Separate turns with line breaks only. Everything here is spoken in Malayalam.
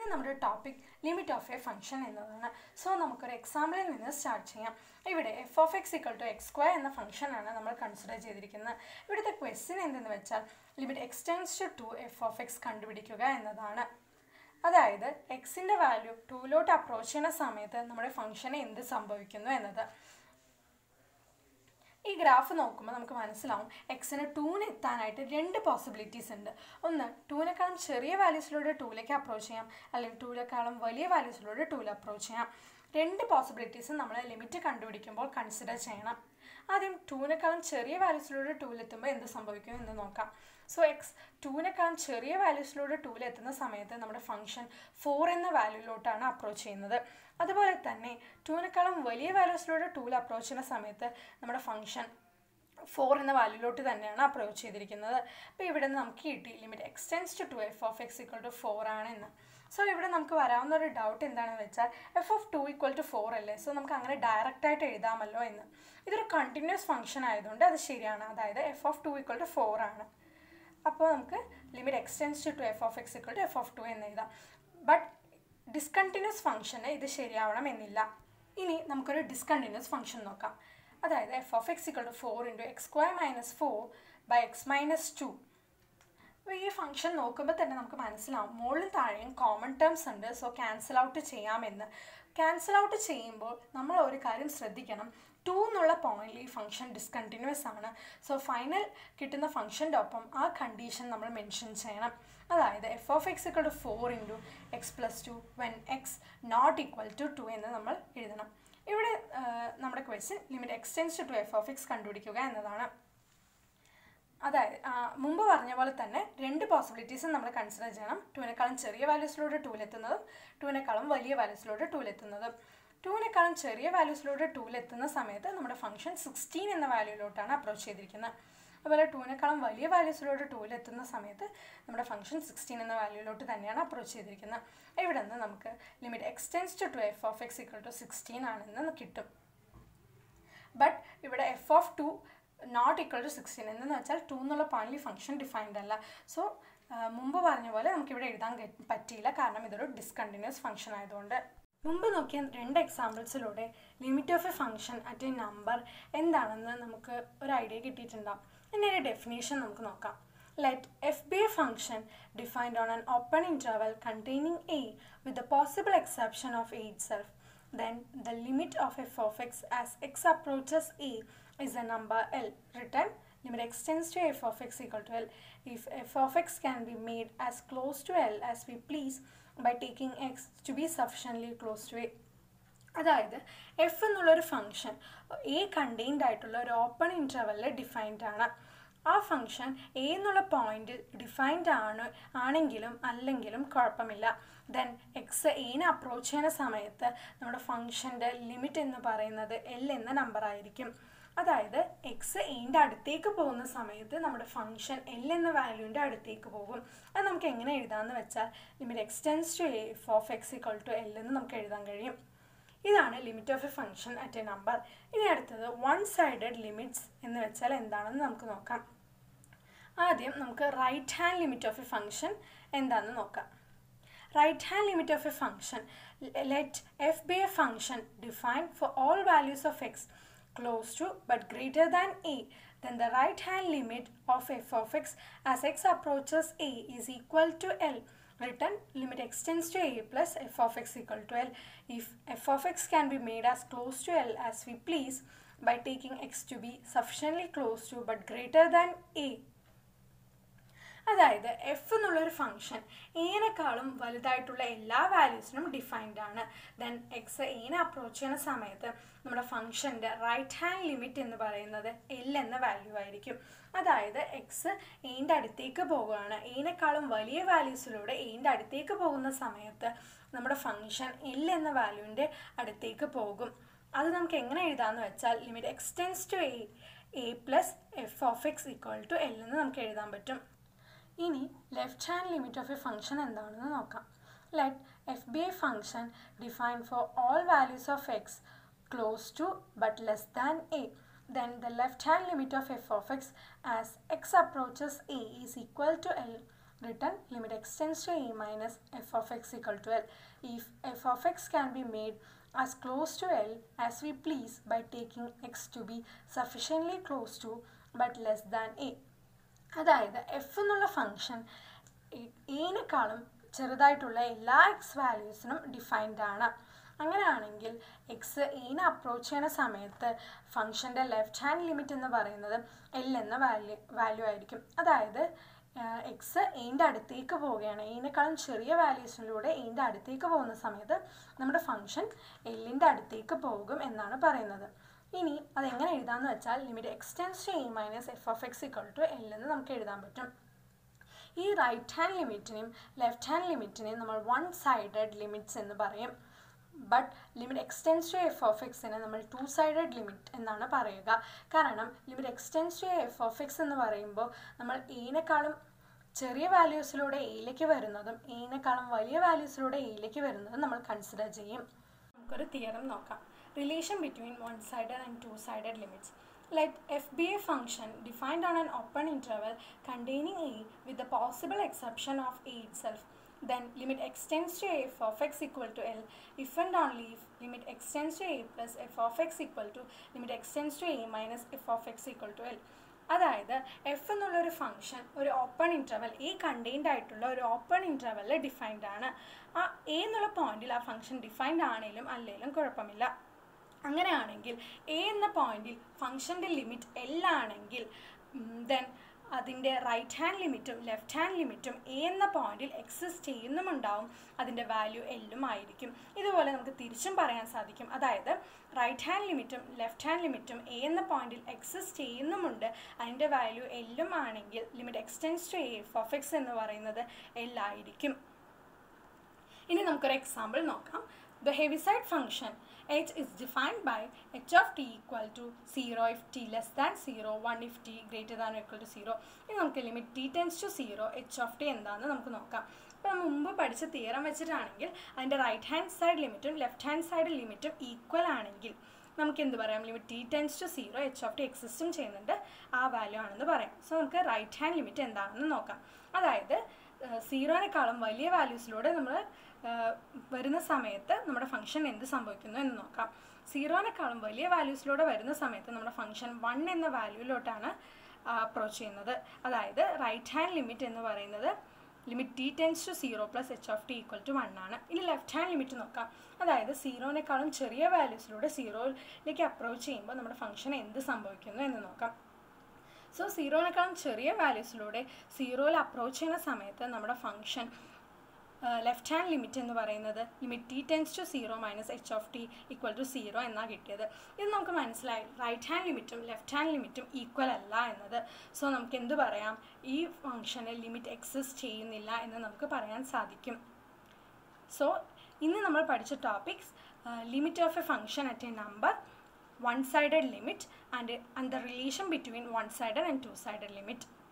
ഇനി നമ്മുടെ topic limit of a function എന്നതാണ് സോ നമുക്കൊരു എക്സാമ്പിളിൽ നിന്ന് സ്റ്റാർട്ട് ചെയ്യാം ഇവിടെ f of x equal to x square എന്ന ഫംഗ്ഷനാണ് നമ്മൾ കൺസിഡർ ചെയ്തിരിക്കുന്നത് ഇവിടുത്തെ ക്വസ്റ്റ്യൻ എന്തെന്ന് വെച്ചാൽ limit x tends to two f of x കണ്ടുപിടിക്കുക എന്നതാണ് അതായത് എക്സിൻ്റെ വാല്യൂ ടൂലോട്ട് അപ്രോച്ച് ചെയ്യുന്ന സമയത്ത് നമ്മുടെ ഫംഗ്ഷന് എന്ത് സംഭവിക്കുന്നു എന്നത് ഈ ഗ്രാഫ് നോക്കുമ്പോൾ നമുക്ക് മനസ്സിലാവും എക്സിന് ടൂന് എത്താനായിട്ട് രണ്ട് പോസിബിലിറ്റീസ് ഉണ്ട് ഒന്ന് ടൂവിനേക്കാളും ചെറിയ വാല്യൂസിലൂടെ ടൂലേക്ക് അപ്രോച്ച് ചെയ്യാം അല്ലെങ്കിൽ ടൂവിനേക്കാളും വലിയ വാല്യൂസിലൂടെ ടൂവിൽ അപ്രോച്ച് ചെയ്യാം രണ്ട് പോസിബിലിറ്റീസും നമ്മൾ ലിമിറ്റ് കണ്ടുപിടിക്കുമ്പോൾ കൺസിഡർ ചെയ്യണം ആദ്യം ടൂവിനേക്കാളും ചെറിയ വാല്യൂസിലൂടെ ടൂവിലെത്തുമ്പോൾ എന്ത് സംഭവിക്കും എന്ന് നോക്കാം സോ എക്സ് ടൂവിനേക്കാളും ചെറിയ വാല്യൂസിലൂടെ ടൂവിലെത്തുന്ന സമയത്ത് നമ്മുടെ ഫംഗ്ഷൻ ഫോർ എന്ന വാല്യൂയിലോട്ടാണ് അപ്രോച്ച് ചെയ്യുന്നത് അതുപോലെ തന്നെ ടൂവിനേക്കാളും വലിയ വാല്യൂസിലൂടെ ടൂവിൽ അപ്രോച്ച് ചെയ്യുന്ന സമയത്ത് നമ്മുടെ ഫംഗ്ഷൻ ഫോർ എന്ന വാല്യൂലോട്ട് തന്നെയാണ് അപ്രോച്ച് ചെയ്തിരിക്കുന്നത് അപ്പോൾ ഇവിടെ നിന്ന് നമുക്ക് കിട്ടി limit x tends to two f of x equal to four ആണെന്ന് സോ ഇവിടെ നമുക്ക് വരാവുന്ന ഒരു ഡൗട്ട് എന്താണെന്ന് വെച്ചാൽ f of two equal to four അല്ലേ സോ നമുക്ക് അങ്ങനെ ഡയറക്റ്റ് ആയിട്ട് എഴുതാമല്ലോ എന്ന് ഇതൊരു കണ്ടിന്യൂസ് ഫംഗ്ഷൻ ആയതുകൊണ്ട് അത് ശരിയാണ് അതായത് f of two equal to four ആണ് അപ്പോൾ നമുക്ക് limit x tends to f of x equal to f of two എന്ന് എഴുതാം ബട്ട് ഡിസ്കണ്ടിന്യൂസ് ഫംഗ്ഷന് ഇത് ശരിയാവണം എന്നില്ല ഇനി നമുക്കൊരു ഡിസ്കണ്ടിന്യൂസ് ഫംഗ്ഷൻ നോക്കാം അതായത് f of x equal to four into x square minus four by x minus two അപ്പോൾ ഈ ഫംഗ്ഷൻ നോക്കുമ്പോൾ തന്നെ നമുക്ക് മനസ്സിലാവും മുകളിൽ താഴെയും കോമൺ ടേംസ് ഉണ്ട് സോ ക്യാൻസൽ ഔട്ട് ചെയ്യാമെന്ന് ക്യാൻസൽ ഔട്ട് ചെയ്യുമ്പോൾ നമ്മൾ ഒരു കാര്യം ശ്രദ്ധിക്കണം ടു എന്നുള്ള പോയിന്റിൽ ഈ ഫംഗ്ഷൻ ഡിസ്കണ്ടിന്യൂസ് ആണ് സോ ഫൈനൽ കിട്ടുന്ന ഫംഗ്ഷൻ്റെ ഒപ്പം ആ കണ്ടീഷൻ നമ്മൾ മെൻഷൻ ചെയ്യണം അതായത് f of x equal to four into x plus to when x not equal to two എന്ന് നമ്മൾ എഴുതണം ഇവിടെ നമ്മുടെ question limit x tends to f of x കണ്ടുപിടിക്കുക എന്നതാണ് അതായത് മുമ്പ് പറഞ്ഞ പോലെ തന്നെ രണ്ട് പോസിബിലിറ്റീസും നമ്മൾ കൺസിഡർ ചെയ്യണം ടൂവിനേക്കാളും ചെറിയ വാല്യൂസിലൂടെ ടൂലെത്തുന്നതും ടൂവിനേക്കാളും വലിയ വാല്യൂസിലൂടെ ടൂലെത്തുന്നതും ടൂവിനേക്കാളും ചെറിയ വാല്യൂസിലൂടെ ടൂലെത്തുന്ന സമയത്ത് നമ്മുടെ ഫംഗ്ഷൻ സിക്സ്റ്റീൻ എന്ന വാല്യൂയിലോട്ടാണ് അപ്രോച്ച് ചെയ്തിരിക്കുന്നത് അതുപോലെ ടൂവിനേക്കാളും വലിയ വാല്യൂസിലൂടെ ടൂലെത്തുന്ന സമയത്ത് നമ്മുടെ ഫംഗ്ഷൻ സിക്സ്റ്റീൻ എന്ന വാല്യൂയിലോട്ട് തന്നെയാണ് അപ്രോച്ച് ചെയ്തിരിക്കുന്നത് ഇവിടെ നിന്ന് നമുക്ക് limit x tends to two f of x equal to sixteen ആണെന്ന് കിട്ടും ബട്ട് ഇവിടെ f of two not equal to sixteen എന്ന് വെച്ചാൽ ടു എന്നുള്ള പോയിന്റിൽ ഫംഗ്ഷൻ ഡിഫൈൻഡ് അല്ല സോ മുമ്പ് പറഞ്ഞ പോലെ നമുക്കിവിടെ എഴുതാൻ പറ്റിയില്ല കാരണം ഇതൊരു ഡിസ്കണ്ടിന്യൂസ് ഫംഗ്ഷൻ ആയതുകൊണ്ട് മുമ്പ് നോക്കിയ രണ്ട് എക്സാമ്പിൾസിലൂടെ limit of a function at a number എന്താണെന്ന് നമുക്ക് ഒരു ഐഡിയ കിട്ടിയിട്ടുണ്ടാവും ഇതിൻ്റെ ഒരു ഡെഫിനേഷൻ നമുക്ക് നോക്കാം let f be a function defined on an open interval containing a with the possible exception of a itself then the limit of f of x as x approaches a is a number L. Written limit extends to f of x equal to L. If f of x can be made as close to L as we please by taking x to be sufficiently close to A. അതായത് എഫ് എന്നുള്ളൊരു ഫംഗ്ഷൻ എ കണ്ടെയ്ൻഡ് ആയിട്ടുള്ള ഒരു ഓപ്പൺ ഇൻ്റർവെല്ലിൽ ഡിഫൈൻഡ് ആണ് ആ ഫംഗ്ഷൻ എ എന്നുള്ള പോയിന്റിൽ ഡിഫൈൻഡ് ആണ് ആണെങ്കിലും അല്ലെങ്കിലും കുഴപ്പമില്ല ദെൻ എക്സ് എനെ അപ്രോച്ച് ചെയ്യുന്ന സമയത്ത് നമ്മുടെ ഫംഗ്ഷൻ്റെ ലിമിറ്റ് എന്ന് പറയുന്നത് എൽ എന്ന നമ്പർ ആയിരിക്കും അതായത് എക്സ് എൻ്റെ അടുത്തേക്ക് പോകുന്ന സമയത്ത് നമ്മുടെ ഫംഗ്ഷൻ എൽ എന്ന വാല്യൂവിൻ്റെ അടുത്തേക്ക് പോകും അത് നമുക്ക് എങ്ങനെ എഴുതാമെന്ന് വെച്ചാൽ limit x tends to f of x equal to L എന്ന് നമുക്ക് എഴുതാൻ കഴിയും ഇതാണ് limit of a function at a number ഇനി അടുത്തത് വൺ സൈഡഡ് ലിമിറ്റ്സ് എന്ന് വെച്ചാൽ എന്താണെന്ന് നമുക്ക് നോക്കാം ആദ്യം നമുക്ക് right hand limit of a function എന്താണെന്ന് നോക്കാം right hand limit of a function let f be a function define for all values of x close to but greater than a then the right hand limit of f of x as x approaches a is equal to l written limit extends to a plus f of x equal to l if f of x can be made as close to l as we please by taking x to be sufficiently close to but greater than a അതായത് എഫ് എന്നുള്ളൊരു ഫംഗ്ഷൻ ഏനേക്കാളും വലുതായിട്ടുള്ള എല്ലാ വാല്യൂസിനും ഡിഫൈൻഡ് ആണ് ദെൻ എക്സ് ഏനെ അപ്രോച്ച് ചെയ്യുന്ന സമയത്ത് നമ്മുടെ ഫംഗ്ഷൻ്റെ റൈറ്റ് ഹാൻഡ് ലിമിറ്റ് എന്ന് പറയുന്നത് എൽ എന്ന വാല്യൂ ആയിരിക്കും അതായത് എക്സ് ഏൻ്റെ അടുത്തേക്ക് പോകുകയാണ് ഏനേക്കാളും വലിയ വാല്യൂസിലൂടെ ഏൻ്റെ അടുത്തേക്ക് പോകുന്ന സമയത്ത് നമ്മുടെ ഫംഗ്ഷൻ എൽ എന്ന വാല്യൂവിൻ്റെ അടുത്തേക്ക് പോകും അത് നമുക്ക് എങ്ങനെ എഴുതാമെന്ന് വെച്ചാൽ limit x tends to a a plus f of x equal to L എന്ന് നമുക്ക് എഴുതാൻ പറ്റും ഇനി left hand limit of a function എന്താണെന്ന് നോക്കാം let f be a function define for all values of x close to but less than a then the left hand limit of f of x as x approaches a is equal to L written limit x tends to a minus f of x equal to L. If f of x can be made as close to L as we please by taking x to be sufficiently close to but less than a. അതായത് എഫ് എന്നുള്ള ഫംഗ്ഷൻ എനേക്കാളും ചെറുതായിട്ടുള്ള എല്ലാ എക്സ് വാല്യൂസിനും ഡിഫൈൻഡ് ആണ് അങ്ങനെയാണെങ്കിൽ എക്സ് എനെ അപ്രോച്ച് ചെയ്യുന്ന സമയത്ത് ഫംഗ്ഷൻ്റെ ലെഫ്റ്റ് ഹാൻഡ് ലിമിറ്റ് എന്ന് പറയുന്നത് എൽ എന്ന വാല്യൂ വാല്യൂ ആയിരിക്കും അതായത് എക്സ് എൻ്റെ അടുത്തേക്ക് പോവുകയാണ് ഇതിനേക്കാളും ചെറിയ വാല്യൂസിലൂടെ എൻ്റെ അടുത്തേക്ക് പോകുന്ന സമയത്ത് നമ്മുടെ ഫംഗ്ഷൻ എല്ലിൻ്റെ അടുത്തേക്ക് പോകും എന്നാണ് പറയുന്നത് ഇനി അതെങ്ങനെ എഴുതാമെന്ന് വെച്ചാൽ limit x tends to a minus f of x equal to L എന്ന് നമുക്ക് എഴുതാൻ പറ്റും ഈ റൈറ്റ് ഹാൻഡ് ലിമിറ്റിനെയും ലെഫ്റ്റ് ഹാൻഡ് ലിമിറ്റിനെയും നമ്മൾ വൺ സൈഡഡ് ലിമിറ്റ്സ് എന്ന് പറയും but limit x tends to f of എക്സിനെ നമ്മൾ ടു സൈഡഡ് ലിമിറ്റ് എന്നാണ് പറയുക കാരണം limit x tends to f of x എന്ന് പറയുമ്പോൾ നമ്മൾ എനേക്കാളും ചെറിയ വാല്യൂസിലൂടെ എയിലേക്ക് വരുന്നതും എനേക്കാളും വലിയ വാല്യൂസിലൂടെ എയിലേക്ക് വരുന്നതും നമ്മൾ കൺസിഡർ ചെയ്യും നമുക്കൊരു തിയറം നോക്കാം relation between one sided and two sided limits Let f be a function defined on an open interval containing a with the possible exception of a itself. Then limit x tends to a f of x equal to L if and only if limit x tends to a plus f of x equal to limit x tends to a minus f of x equal to L. അതായത് എഫ് എന്നുള്ളൊരു ഫംഗ്ഷൻ ഒരു ഓപ്പൺ ഇൻ്റർവൽ ഈ കണ്ടെയ്ൻഡ് ആയിട്ടുള്ള ഒരു ഓപ്പൺ ഇൻ്റർവെല്ലിൽ ഡിഫൈൻഡ് ആണ് ആ എ എന്നുള്ള പോയിന്റിൽ ആ ഫംഗ്ഷൻ ഡിഫൈൻഡ് ആണെങ്കിലും അല്ലെങ്കിലും കുഴപ്പമില്ല അങ്ങനെയാണെങ്കിൽ എ എന്ന പോയിന്റിൽ ഫംഗ്ഷൻ്റെ ലിമിറ്റ് എൽ ആണെങ്കിൽ ദെൻ അതിൻ്റെ റൈറ്റ് ഹാൻഡ് ലിമിറ്റും ലെഫ്റ്റ് ഹാൻഡ് ലിമിറ്റും എ എന്ന പോയിന്റിൽ എക്സിസ്റ്റ് ചെയ്യുന്നുമുണ്ടാവും അതിൻ്റെ വാല്യൂ എല്ലും ആയിരിക്കും ഇതുപോലെ നമുക്ക് തിരിച്ചും പറയാൻ സാധിക്കും അതായത് റൈറ്റ് ഹാൻഡ് ലിമിറ്റും ലെഫ്റ്റ് ഹാൻഡ് ലിമിറ്റും എ എന്ന പോയിന്റിൽ എക്സിസ്റ്റ് ചെയ്യുന്നുമുണ്ട് അതിൻ്റെ വാല്യൂ എല്ലും ആണെങ്കിൽ limit x tends to a of x എന്ന് പറയുന്നത് എൽ ആയിരിക്കും ഇനി നമുക്കൊരു എക്സാമ്പിൾ നോക്കാം the Heaviside function h is defined by h of t equal to 0 if t less than 0 1 if t greater than or equal to 0 ഇനി നമുക്ക് limit t tends to 0 h of t എന്താണെന്ന് നമുക്ക് നോക്കാം ഇപ്പോൾ നമ്മൾ മുമ്പ് പഠിച്ച തിയറം വെച്ചിട്ടാണെങ്കിൽ അതിൻ്റെ റൈറ്റ് ഹാൻഡ് സൈഡ് ലിമിറ്റും ലെഫ്റ്റ് ഹാൻഡ് സൈഡ് ലിമിറ്റും ഈക്വൽ ആണെങ്കിൽ നമുക്ക് എന്ത് പറയാം limit t tends to zero h of t എക്സിസ്റ്റും ചെയ്യുന്നുണ്ട് ആ വാല്യൂ ആണെന്ന് പറയാം സോ നമുക്ക് റൈറ്റ് ഹാൻഡ് ലിമിറ്റ് എന്താണെന്ന് നോക്കാം അതായത് സീറോനേക്കാളും വലിയ വാല്യൂസിലൂടെ നമ്മൾ വരുന്ന സമയത്ത് നമ്മുടെ ഫംഗ്ഷൻ എന്ത് സംഭവിക്കുന്നു എന്ന് നോക്കാം സീറോനേക്കാളും വലിയ വാല്യൂസിലൂടെ വരുന്ന സമയത്ത് നമ്മുടെ ഫംഗ്ഷൻ വൺ എന്ന വാല്യൂയിലോട്ടാണ് അപ്രോച്ച് ചെയ്യുന്നത് അതായത് റൈറ്റ് ഹാൻഡ് ലിമിറ്റ് എന്ന് പറയുന്നത് limit t tends to zero plus h of t equal to one ആണ് ഇനി ലെഫ്റ്റ് ഹാൻഡ് ലിമിറ്റ് നോക്കാം അതായത് സീറോനേക്കാളും ചെറിയ വാല്യൂസിലൂടെ സീറോയിലേക്ക് അപ്രോച്ച് ചെയ്യുമ്പോൾ നമ്മുടെ ഫംഗ്ഷൻ എന്ത് സംഭവിക്കുന്നു എന്ന് നോക്കാം സോ സീറോനേക്കാളും ചെറിയ വാല്യൂസിലൂടെ സീറോയിൽ അപ്രോച്ച് ചെയ്യുന്ന സമയത്ത് നമ്മുടെ ഫംഗ്ഷൻ ലെഫ്റ്റ് ഹാൻഡ് ലിമിറ്റ് എന്ന് പറയുന്നത് limit t tends to zero minus h of t equal to zero എന്നാണ് കിട്ടിയത് ഇത് നമുക്ക് മനസ്സിലായി റൈറ്റ് ഹാൻഡ് ലിമിറ്റും ലെഫ്റ്റ് ഹാൻഡ് ലിമിറ്റും ഈക്വൽ അല്ല എന്നത് സോ നമുക്ക് എന്ത് പറയാം ഈ ഫംഗ്ഷന് ലിമിറ്റ് എക്സിസ്റ്റ് ചെയ്യുന്നില്ല എന്ന് നമുക്ക് പറയാൻ സാധിക്കും സോ ഇന്ന് നമ്മൾ പഠിച്ച topics limit of a function at a number one-sided limit and, and the relation between one-sided and two-sided limit.